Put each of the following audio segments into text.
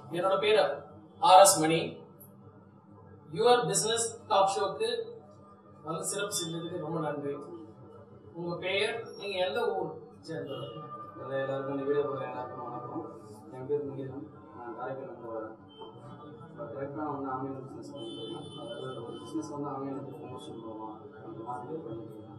என்னோட பேரு R S Mani your business top ஷோக்கு வந்து சிறப்பு செஞ்சதுக்கு ரொம்ப நன்றி உங்க பெயர் நீங்க எந்த ஊர் சேர்ந்தவர் எல்லா எல்லாருக்கும் இந்த வீடியோ பார்க்குற எல்லாருக்கும் வணக்கம் என் பேர் முகிலன் நான் காரைக்கால் வரேன் இப்போ கரெக்டாக வந்து ஆன்லைன் பிஸ்னஸ் பண்ணிட்டு இருக்கேன் அதாவது ஒரு பிஸ்னஸ் வந்து ஆன்லைனுக்கு ப்ரொமோஷன் போகலாம் அந்த மாதிரி பண்ணிட்டு இருக்கேன்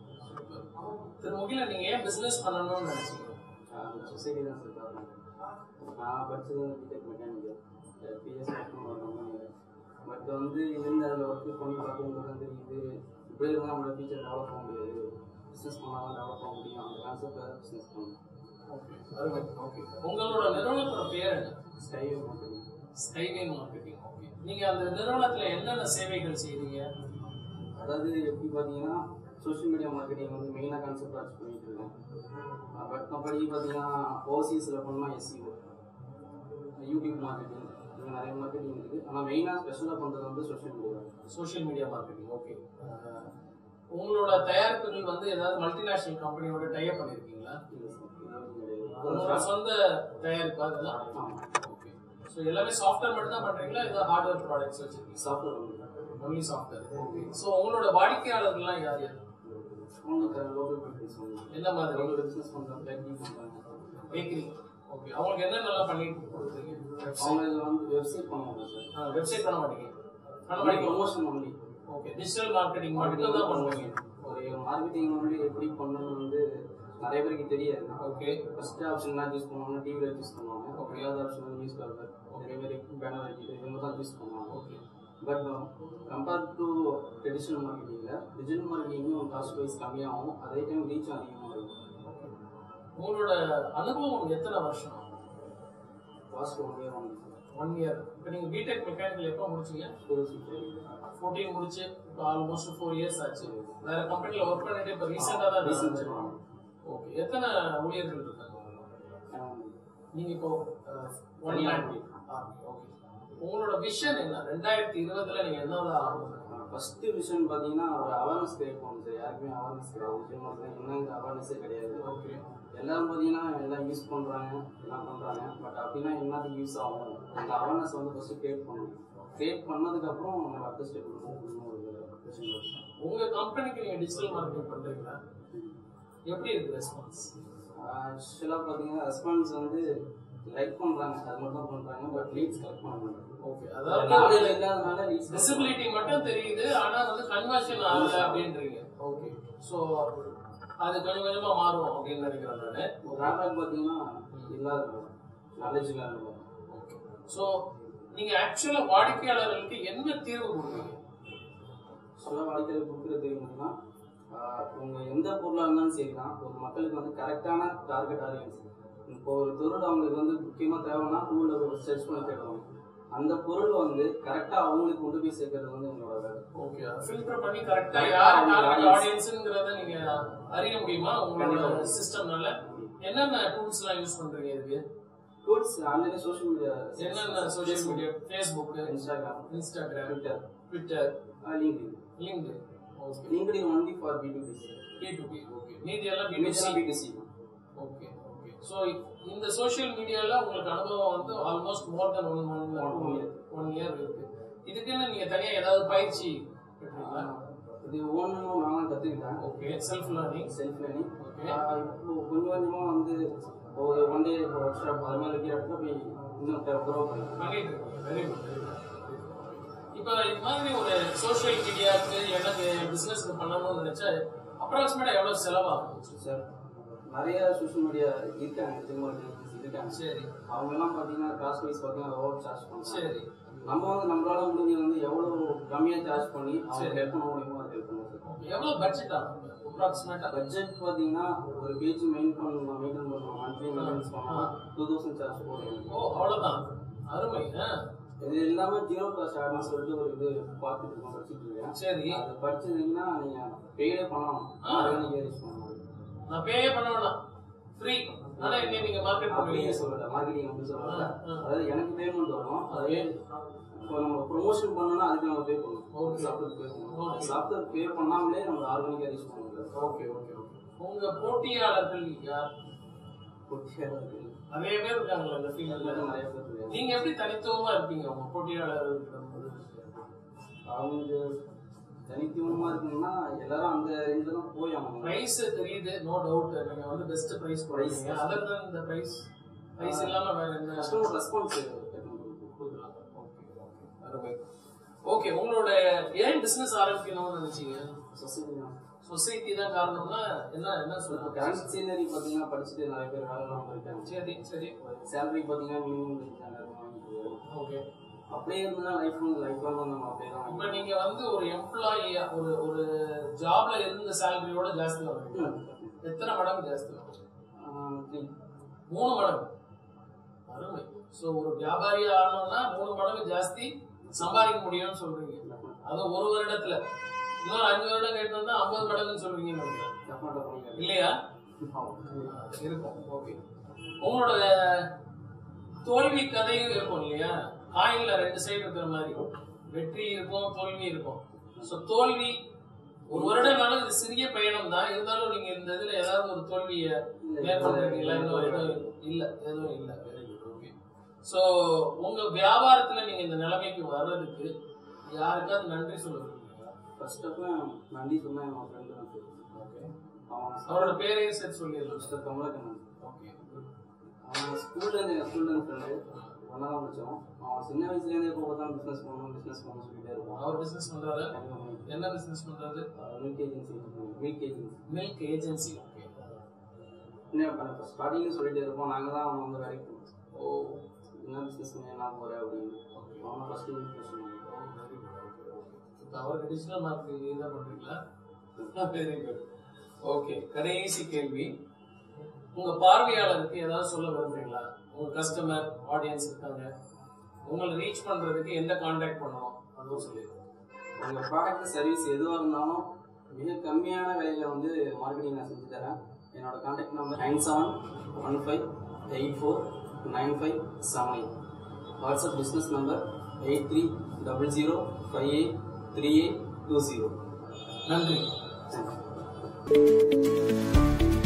திரு முகிலன் நீங்க ஏன் பிசினஸ் பண்ணணும்னு நினைச்சீங்க அந்த சொசைட்டி தான் சார் காரணம் நான் படித்தது வந்து பிடெக் மெக்கானிக்கல் பிஎஸ் ஒரு கம்பெனியில் பட் வந்து இருந்து அதில் ஒர்க் பண்ணி பார்க்கும்போது தான் தெரியுது இப்படி இருந்தால் நம்மளோட ஃபியூச்சர் டெவலப் ஆக முடியாது பிஸ்னஸ் பண்ணால் தான் டெவலப் ஆக முடியும் அந்த கான்செப்டில் பிஸ்னஸ் பண்ணணும் ஓகே அருமை ஓகே உங்களோட நிறுவனத்தோட பேர் என்ன Skyway company Skyway marketing okay நீங்க அந்த நிறுவனத்துல என்னென்ன சேவைகள் செய்றீங்க அதாவது எப்படி பார்த்தீங்கன்னா சோஷியல் மீடியா மார்க்கெட்டிங் வந்து மெயினாக கான்செப்ட் வாட்ச் பண்ணிட்டு இருக்கேன் பட் மற்றபடி பார்த்தீங்கன்னா ஓவர்சீஸில் பண்ணால் எஸ்சிஓ யூடியூப் மார்க்கெட்டிங் இந்த நிறைய மார்க்கெட்டிங் இருக்குது ஆனால் மெயினாக ஸ்பெஷலாக பண்ணுறது வந்து social media social media marketing okay உங்களோட தயாரிப்புகள் வந்து ஏதாவது மல்டிநேஷனல் கம்பெனியோட டைப் பண்ணிருக்கீங்களா உங்களோட சொந்த தயாரிப்பு அதெல்லாம் ஆமாம் ஓகே ஸோ எல்லாமே சாஃப்ட்வேர் மட்டும் தான் பண்றீங்களா ஏதாவது ஹார்ட்வேர் ப்ராடக்ட்ஸ் வச்சிருக்கீங்க சாஃப்ட்வேர் வந்து ஒன்லி சாஃப்ட்வேர் ஓகே ஸோ உங்களோட வாடிக்கையாளர்கள்லாம் யார் யார் அவங்களுக்கு லோக்கல் பீப்புள்ஸ் வந்து எந்த மாதிரி லோக்கல் பிஸ்னஸ் பண்ணுறாங்க பேக்கிங் பண்ணுறாங்க பேக்கரி ஓகே அவங்களுக்கு என்னென்னலாம் பண்ணிட்டு கொடுக்குறீங்க அவங்களுக்கு வந்து வெப்சைட் பண்ணுவாங்க சார் வெப்சைட் பண்ண மாட்டீங்க பண்ண பண்ணி மாட்டீங்க promotion only okay digital marketing மட்டும் தான் பண்ணுவீங்க ஒரு மார்க்கெட்டிங் வந்து எப்படி பண்ணணும்னு வந்து நிறைய பேருக்கு தெரியாது ஓகே ஃபர்ஸ்ட் ஆப்ஷன்லாம் சூஸ் பண்ணுவாங்க டிவியில் சூஸ் பண்ணுவாங்க ரெண்டாவது ஆப்ஷன் வந்து நியூஸ் பேப்பர் நிறைய பேர் பேனர் வைக்கிட்டு இவங்க தான் சூஸ் பண்ணுவாங்க okay but compared to traditional மார்க்கெட்டிங்கில் டிஜிட்டல் மார்க்கெட்டிங்கும் காஸ்ட் வைஸ் கம்மியாகும் அதே டைம் ரீச் அதிகமாக இருக்கும் உங்களோட அனுபவம் எத்தனை வருஷம் காஸ்ட் one year one one year இப்போ நீங்கள் பிடெக் மெக்கானிக்கல் எப்போ முடிச்சீங்க ஃபோர்டீன் முடிச்சு இப்போ ஆல்மோஸ்ட் ஃபோர் இயர்ஸ் ஆச்சு வேற கம்பெனியில் ஒர்க் பண்ணிட்டு இப்போ ரீசெண்டாக தான் ரீசெண்டாக ஓகே எத்தனை ஊழியர்கள் இருக்காங்க நீங்கள் இப்போ ஒன் தனியா லேக் ஓகே உங்களோட விஷன் என்ன ரெண்டாயிரத்தி இருபதுல நீங்கள் என்னதான் ஆகணும் ஃபர்ஸ்ட் விஷயம் பார்த்தீங்கன்னா ஒரு அவேர்னஸ் கிரியேட் பண்ணணும் சார் யாருக்குமே அவேர்னஸ் கிடையாது விஷயம் பார்த்தீங்கன்னா என்னங்க அவேர்னஸே கிடையாது ஓகே எல்லாரும் பார்த்தீங்கன்னா எல்லாம் யூஸ் பண்ணுறாங்க எல்லாம் பண்ணுறாங்க பட் அப்படின்னா என்னத்துக்கு யூஸ் ஆகும் அந்த அவேர்னஸ் வந்து ஃபஸ்ட்டு கிரியேட் பண்ணணும் கிரியேட் பண்ணதுக்கப்புறம் நம்ம அடுத்த ஸ்டெப் போகணும் ஒரு விஷயம் இருக்கு. உங்க கம்பெனிக்கு நீங்க டிஜிட்டல் மார்க்கெட்டிங் பண்றீங்களா எப்படி இருக்கு ரெஸ்பான்ஸ் ஆக்சுவலாக பார்த்தீங்கன்னா ரெஸ்பான்ஸ் வந்து லைக் பண்ணுறாங்க அது மட்டும் தான் பண்ணுறாங்க பட் லீட்ஸ் கலெக்ட் பண்ண மாட்டாங்க ஓகே நாலேஜ் அதாவது இல்லாதனால லீட்ஸ் விசிபிலிட்டி மட்டும் தெரியுது ஆனா வந்து கன்வர்ஷன் ஆகல அப்படின்றீங்க ஓகே சோ அது கொஞ்சம் கொஞ்சமா மாறும் அப்படின்னு நினைக்கிறேன் நானு டிராபேக் பார்த்தீங்கன்னா இல்லாத நாலேஜ் இல்லாத ஓகே சோ நீங்க ஆக்சுவலா வாடிக்கையாளர்களுக்கு என்ன தீர்வு கொடுக்குறீங்க சொல்ல வாழ்க்கையில் கொடுக்குறது என்னன்னா உங்கள் எந்த பொருளாக இருந்தாலும் சரி தான் ஒரு மக்களுக்கு வந்து கரெக்டான டார்கெட் ஆடியன்ஸ் இப்போ ஒரு பொருள் அவங்களுக்கு வந்து முக்கியமாக தேவைன்னா கூகுளில் சர்ச் பண்ணி தேடுவாங்க அந்த பொருள் வந்து கரெக்டாக அவங்களுக்கு கொண்டு போய் சேர்க்கறது வந்து உங்களோட வேலை ஓகே ஃபில்டர் பண்ணி கரெக்டா Correct ஆ யார் அவங்க டார்கெட் audience. ஆடியன்ஸ்ங்கறத நீங்க அறிய முடியுமா உங்களோட சிஸ்டம்னால என்னென்ன டூல்ஸ் எல்லாம் யூஸ் பண்றீங்க இதுக்கு டூல்ஸ் ஆன்லைன் சோஷியல் மீடியா என்னென்ன social media Facebook Instagram Instagram Twitter Twitter LinkedIn linked okay LinkedIn only for B to B B2B okay மீதி எல்லாம் B2C image B to C okay okay so இந்த சோஷியல் மீடியால உங்களுக்கு அனுபவம் வந்து almost more then one one One year. One year இருக்கு இதுக்குன்னு நீங்க தனியா ஏதாவது பயிற்சி பெற்றீங்களா இது ஒன்றும் நான் கற்றுக்கிட்டேன் okay self learning self learning okay இப்போ கொஞ்சம் கொஞ்சமாக வந்து ஒரு ஒன் டே ஒர்க் ஷாப் அது மாதிரி இருக்கிற இடத்துல போய் இன்னும் ப்ரோ பண்ணேன் பண்ணிட்டு இருக்கீங்க வெரி குட் வெரி குட் இப்போ இது மாதிரி ஒரு சோஷியல் மீடியாவுக்கு எனக்கு பிசினஸ் பண்ணணும்னு நினைச்சா அப்ராக்சிமேட்டா எவ்வளவு செலவாகும் சார் நிறைய சோஷியல் மீடியா இருக்காங்க திருமணம் இருக்காங்க சரி அவங்க எல்லாம் பார்த்தீங்கன்னா காஸ்ட் வைஸ் பார்த்தீங்கன்னா ஓவர் சார்ஜ் பண்ணுறாங்க சரி நம்ம வந்து நம்மளால முடிஞ்சது வந்து எவ்வளோ கம்மியாக சார்ஜ் பண்ணி சரி. அவங்க ஹெல்ப் பண்ண முடியுமோ அதை ஹெல்ப் பண்ணுவோம் சார் எவ்வளவு பட்ஜெட் ஆகும் அப்ராக்சிமேட்டா பட்ஜெட் பார்த்தீங்கன்னா ஒரு பேஜ் மெயின் பண்ணணும் மெயின்டைன் பண்ணணும் மந்த்லி மெயின்டெனன்ஸ் பண்ணணும் டூ தௌசண்ட் சார்ஜ் போடுவோம் ஓ அவ்வளவுதான் அருமை ஆ. இது இல்லாமல் ஜீரோ காஸ்ட் ஆட்னு சொல்லிட்டு ஒரு இது பார்த்துட்டு இருக்கோம் படிச்சுட்டு இருக்கேன் சரி அது படிச்சதுன்னா நீங்கள் பெய்டே பண்ணலாம் ஆ. ஆர்கானிக் ஏரிஸ் பண்ணலாம் நான் பேயே பண்ண வேணாம் ஃப்ரீ ஆனா என்ன நீங்க மார்க்கெட் அப்படியே பண்ணுவீங்க சொல்லல மார்க்கெட்டிங் அப்படி சொல்லல ஆ, ஆ. அதாவது எனக்கு பேமெண்ட் வரும் அதே இப்போ நம்ம ப்ரொமோஷன் பண்ணணும்னா அதுக்கு நம்ம பே பண்ணணும் Okay. சாஃப்ட்வேர் பே பண்ணணும் Okay. சாஃப்ட்வேர் பே பண்ணாமலே நம்ம ஆர்கானிக்காக ரீச் பண்ண முடியாது ஓகே ஓகே ஓகே உங்க போட்டியாளர்கள் யார் போட்டியாளர்கள் நிறைய பேர் இருக்காங்கல்ல இந்த ஃபீல்ட்ல எல்லாரும் நிறைய பேர் இருக்காங்க நீங்க எப்படி தனித்துவமா இருப்பீங்க உங்க போட்டியாளர்கள் அவங்க தனித்துவமா இருக்குன்னா எல்லாரும் அந்த ரேஞ்சில் தான் போய் ஆகணும் பிரைஸ் தெரியுது நோ டவுட் நீங்க வந்து பெஸ்ட் பிரைஸ் கொடுப்பீங்க அதர் than இந்த பிரைஸ் பிரைஸ் இல்லாம வேற என்ன கஸ்டமர் ரெஸ்பான்ஸ் கொடுக்கலாம் அருமை ஓகே உங்களோட ஏன் பிசினஸ் ஆரம்பிக்கணும்னு நினைச்சீங்க சொசைட்டி தான் சொசைட்டி தான் காரணம்னா என்ன என்ன இப்போ சொல்லுங்க கரண்ட் சீனரி பார்த்தீங்கன்னா படிச்சுட்டு நிறைய பேர் வேலை இல்லாமல் இருக்காங்க சரி சரி சேலரி பார்த்தீங்கன்னா மினிமம் நிறைய வாங்கிட்டு ஓகே அப்படியே இருந்தா லைஃப் லைஃப் லாங் நம்ம அப்படியே தான் இப்ப நீங்க வந்து ஒரு எம்ப்ளாயி ஒரு ஒரு ஜாப்ல இருந்த சேலரியோட ஜாஸ்தி வாங்குறீங்க எத்தனை மடங்கு ஜாஸ்தி வாங்குறீங்க வாங்கிக்கலாம். மூணு மடங்கு அருமை ஸோ ஒரு வியாபாரி ஆகணும்னா மூணு மடங்கு ஜாஸ்தி சம்பாதிக்க முடியும்னு சொல்றீங்க அது ஒரு வருடத்துல இன்னொரு அஞ்சு வருடம் கேட்டு வந்தா ஐம்பது மடங்குன்னு சொல்றீங்கன்னு நினைக்கிறேன் டெஃபினட்டாக பண்ணிக்கலாம் இல்லையா ஆ, இருக்கும் ஓகே உங்களோட தோல்வி கதையும் இருக்கும் இல்லையா காயின்ல ரெண்டு சைடு இருக்கிற மாதிரி வெற்றி இருக்கும் தோல்வி இருக்கும் ஸோ தோல்வி ஒரு வருடம்னாலும் இது சிறிய பயணம் தான் இருந்தாலும் நீங்க இந்த இதுல ஏதாவது ஒரு தோல்வியை மேற்கொண்டிருக்கீங்களா இன்னும் எதுவும் இல்ல எதுவும் இல்ல வெரி குட் ஓகே ஸோ உங்க வியாபாரத்துல நீங்க இந்த நிலைமைக்கு வர்றதுக்கு யாருக்காவது நன்றி சொல்லுவீங்களா ஃபர்ஸ்ட் ஆஃப் நன்றி சொன்னா என் ஃப்ரெண்டு தான் ஓகே அவன் அவரோட பேரையும் சேர்த்து சொல்லிடலாம் மிஸ்டர் கமலக்கண்ணன் ஓகே அவன் ஸ்கூல்ல இருந்து என் ஸ்கூல்ல இருந்து ஃப்ரெண்டு ஒன்றா தான் படிச்சோம் அவன் சின்ன வயசுலேருந்தே எப்போ பார்த்தாலும் பிஸ்னஸ் பண்ணணும் பிஸ்னஸ் பண்ணணும் சொல்லிட்டே இருப்பான் அவர் பிசினஸ் பண்றாரு என்ன பிசினஸ் பண்றாரு milk agency milk agency milk agency okay என்ன பண்ண ஸ்டார்டிங்னு சொல்லிட்டே இருப்போம் நாங்கள் தான் அவன் வந்து வேலைக்கு போனோம். ஓ என்ன பிஸ்னஸ் பண்ணி என்ன போகிறேன் அப்படின்னு அவன் ஃபர்ஸ்ட் மில்க் சொன்னாங்க இப்போ அவருக்கு அடிஷனல் மார்க் இதான் பண்றீங்களா வெரி குட் ஓகே கடைசி கேள்வி உங்க பார்வையாளருக்கு ஏதாவது சொல்ல விரும்புறீங்களா உங்க கஸ்டமர் ஆடியன்ஸ் இருக்காங்க உங்களை ரீச் பண்றதுக்கு எந்த கான்டாக்ட் பண்ணணும் அதுவும் சொல்லிடுங்க உங்கள் ப்ராடக்ட் சர்வீஸ் எதுவாக இருந்தாலும் மிக கம்மியான விலையில் வந்து மார்க்கெட்டிங் நான் செஞ்சு தரேன் என்னோட contact number nine seven one five eight four nine five seven eight WhatsApp business number eight three double zero five eight three eight two zero நன்றி தேங்க்யூ